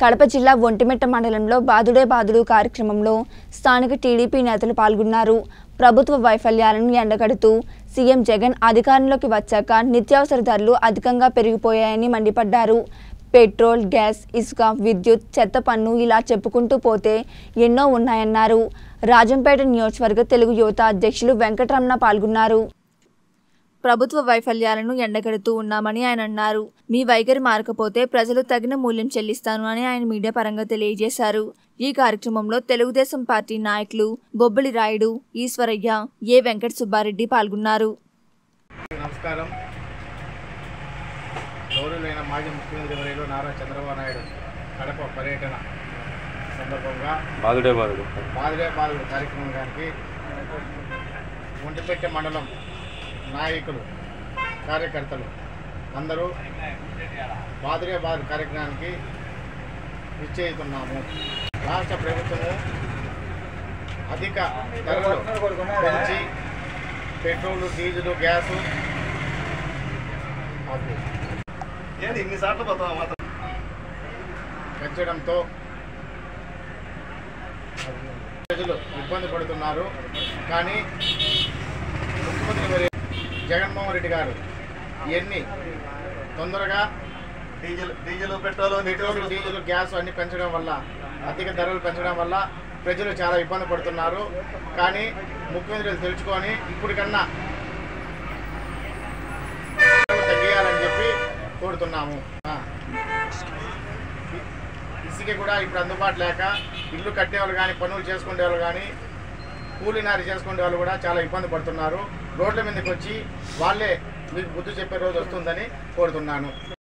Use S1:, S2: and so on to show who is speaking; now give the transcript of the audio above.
S1: కడప జిల్లా ఒంటిమిట్ట మండలంలో బాదుడే బాదుడు కార్యక్రమంలో స్థానిక టీడీపీ నేతలు పాల్గొన్నారు ప్రభుత్వ వైఫల్యాలను ఎండగడుతూ సీఎం జగన్ అధికారంలోకి వచ్చాక నిత్యావసర ధరలు అధికంగా పెరిగిపోయాయని మండిపడ్డారు పెట్రోల్ గ్యాస్ ఇసుక విద్యుత్ చెత్త పన్ను ఇలా చెప్పుకుంటూ పోతే ఎన్నో ఉన్నాయన్నారు రాజంపేట నియోజకవర్గ తెలుగు యువత అధ్యక్షులు వెంకటరమణ పాల్గొన్నారు ప్రభుత్వ వైఫల్యాలను ఎండగడుతూ ఉన్నామని ఆయన అన్నారు మీ వైఖరి మారకపోతే ప్రజలు తగిన మూల్యం చెల్లిస్తాను అని ఆయన మీడియా పరంగా తెలియజేశారు ఈ కార్యక్రమంలో తెలుగుదేశం పార్టీ నాయకులు బొబ్బిలి రాయుడు ఈశ్వరయ్య ఏ వెంకట సుబ్బారెడ్డి పాల్గొన్నారు
S2: నమస్కారం గౌరవులైన మాజీ ముఖ్యమంత్రి వర్యులు నారా చంద్రబాబు నాయుడు కడప పర్యటన సందర్భంగా
S3: బాదుడే బాదుడు
S2: పాదులే పాదుడు కార్యక్రమం గారికి ఒంటిపెట్టె మండలం నాయకులు కార్యకర్తలు అందరూ బాదురే బాదు కార్యక్రమానికి నిశ్చయితున్నాము రాష్ట్ర ప్రభుత్వము అధిక ధరలు పెంచి పెట్రోలు డీజిల్ గ్యాసు అది
S4: ఏంటి ఇన్నిసార్లు పోతావా మాత్రం
S2: పెంచడంతో ప్రజలు ఇబ్బంది పడుతున్నారు కానీ ముఖ్యమంత్రి మరి జగన్మోహన్ రెడ్డి గారు ఇవన్నీ తొందరగా
S4: diesel diesel petrol
S2: petrol diesel gas అన్ని పెంచడం వల్ల అధిక ధరలు పెంచడం వల్ల ప్రజలు చాలా ఇబ్బంది పడుతున్నారు కానీ ముఖ్యమంత్రి తెలుసుకొని ఇప్పటికన్నా తగ్గియాలని చెప్పి కోరుతున్నాము ఆ. ఇసుక కూడా ఇప్పుడు అందుబాటు లేక ఇల్లు కట్టేవాళ్ళు కానీ పనులు చేసుకునే వాళ్ళు కానీ కూలీ నారి చేసుకునే వాళ్ళు కూడా చాలా ఇబ్బంది పడుతున్నారు రోడ్ల మీదకి వచ్చి వాళ్ళే మీకు బుద్ధి చెప్పే రోజు వస్తుందని కోరుతున్నాను